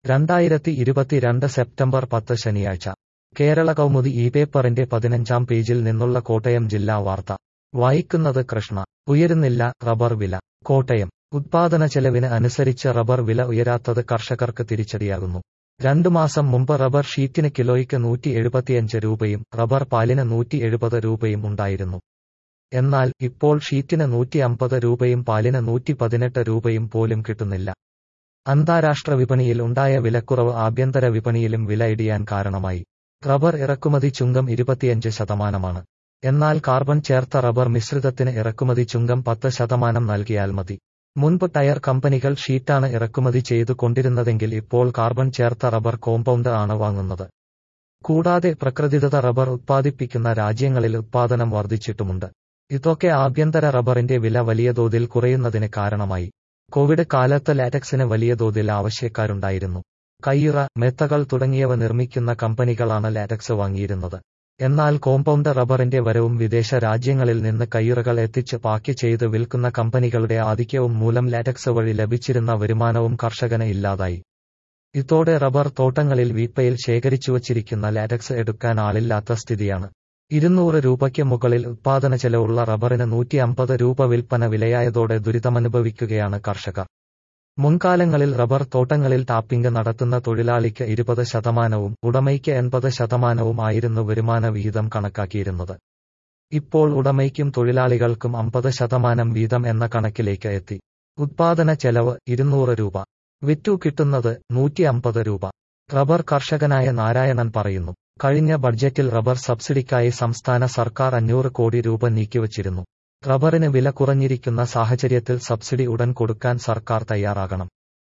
രണ്ടായിരത്തി ഇരുപത്തിരണ്ട് സെപ്റ്റംബർ പത്ത് ശനിയാഴ്ച കേരള കൗമുദി ഈ പേപ്പറിന്റെ പതിനഞ്ചാം പേജിൽ നിന്നുള്ള കോട്ടയം ജില്ലാ വാർത്ത വായിക്കുന്നത് കൃഷ്ണ ഉയരുന്നില്ല റബ്ബർ വില കോട്ടയം ഉത്പാദന ചെലവിന് അനുസരിച്ച് റബ്ബർ വില ഉയരാത്തത് കർഷകർക്ക് തിരിച്ചടിയാകുന്നു രണ്ടു മാസം മുമ്പ് റബ്ബർ ഷീറ്റിന് കിലോയ്ക്ക് നൂറ്റി എഴുപത്തിയഞ്ച് രൂപയും റബ്ബർ പാലിന് നൂറ്റി എഴുപത് രൂപയും ഉണ്ടായിരുന്നു എന്നാൽ ഇപ്പോൾ ഷീറ്റിന് നൂറ്റി അമ്പത് രൂപയും പാലിന് നൂറ്റി പതിനെട്ട് രൂപയും പോലും കിട്ടുന്നില്ല അന്താരാഷ്ട്ര വിപണിയിൽ ഉണ്ടായ വിലക്കുറവ് ആഭ്യന്തര വിപണിയിലും വില ഇടിയാൻ കാരണമായി റബ്ബർ ഇറക്കുമതി ചുങ്കം ഇരുപത്തിയഞ്ച് ശതമാനമാണ് എന്നാൽ കാർബൺ ചേർത്ത റബ്ബർ മിശ്രിതത്തിന് ഇറക്കുമതി ചുങ്കം പത്ത് ശതമാനം നൽകിയാൽ മതി മുൻപ് ടയർ കമ്പനികൾ ഷീറ്റാണ് ഇറക്കുമതി ചെയ്തു കൊണ്ടിരുന്നതെങ്കിൽ ഇപ്പോൾ കാർബൺ ചേർത്ത റബ്ബർ കോമ്പൗണ്ട് ആണ് വാങ്ങുന്നത് കൂടാതെ പ്രകൃതിദത്ത റബ്ബർ ഉത്പാദിപ്പിക്കുന്ന രാജ്യങ്ങളിൽ ഉത്പാദനം വർദ്ധിച്ചിട്ടുമുണ്ട് ഇതൊക്കെ ആഭ്യന്തര റബ്ബറിന്റെ വില വലിയ തോതിൽ കുറയുന്നതിന് കാരണമായി കോവിഡ് കാലത്ത് ലാറ്റക്സിന് വലിയ തോതിൽ ആവശ്യക്കാരുണ്ടായിരുന്നു കയ്യുറ മെത്തകൾ തുടങ്ങിയവ നിർമ്മിക്കുന്ന കമ്പനികളാണ് ലാറ്റക്സ് വാങ്ങിയിരുന്നത് എന്നാൽ കോമ്പൗണ്ട് റബ്ബറിന്റെ വരവും വിദേശ രാജ്യങ്ങളിൽ നിന്ന് കയ്യുറകൾ എത്തിച്ച് പാക്ക് ചെയ്ത് വിൽക്കുന്ന കമ്പനികളുടെ ആധിക്യവും മൂലം ലാറ്റക്സ് വഴി ലഭിച്ചിരുന്ന വരുമാനവും കർഷകന് ഇല്ലാതായി ഇതോടെ റബ്ബർ തോട്ടങ്ങളിൽ വീപ്പയിൽ ശേഖരിച്ചുവച്ചിരിക്കുന്ന ലാറ്റക്സ് എടുക്കാൻ ആളില്ലാത്ത സ്ഥിതിയാണ് ഇരുന്നൂറ് രൂപയ്ക്ക് മുകളിൽ ഉത്പാദന ചെലവുള്ള റബ്ബറിന് നൂറ്റി അമ്പത് രൂപ വിൽപ്പന വിലയായതോടെ ദുരിതമനുഭവിക്കുകയാണ് കർഷകർ മുൻകാലങ്ങളിൽ റബ്ബർ തോട്ടങ്ങളിൽ ടാപ്പിംഗ് നടത്തുന്ന തൊഴിലാളിക്ക് ഇരുപത് ശതമാനവും ഉടമയ്ക്ക് എൺപത് ശതമാനവും ആയിരുന്നു വരുമാന വിഹിതം കണക്കാക്കിയിരുന്നത് ഇപ്പോൾ ഉടമയ്ക്കും തൊഴിലാളികൾക്കും അമ്പത് ശതമാനം വീതം എന്ന കണക്കിലേക്ക് എത്തി ഉത്പാദന ചെലവ് ഇരുന്നൂറ് രൂപ വിറ്റു കിട്ടുന്നത് നൂറ്റി അമ്പത് രൂപ റബ്ബർ കർഷകനായ നാരായണൻ പറയുന്നു കഴിഞ്ഞ ബഡ്ജറ്റിൽ റബ്ബർ സബ്സിഡിക്കായി സംസ്ഥാന സർക്കാർ അഞ്ഞൂറ് കോടി രൂപ നീക്കിവച്ചിരുന്നു റബ്ബറിന് വില കുറഞ്ഞിരിക്കുന്ന സാഹചര്യത്തിൽ സബ്സിഡി ഉടൻ കൊടുക്കാൻ സർക്കാർ തയ്യാറാകണം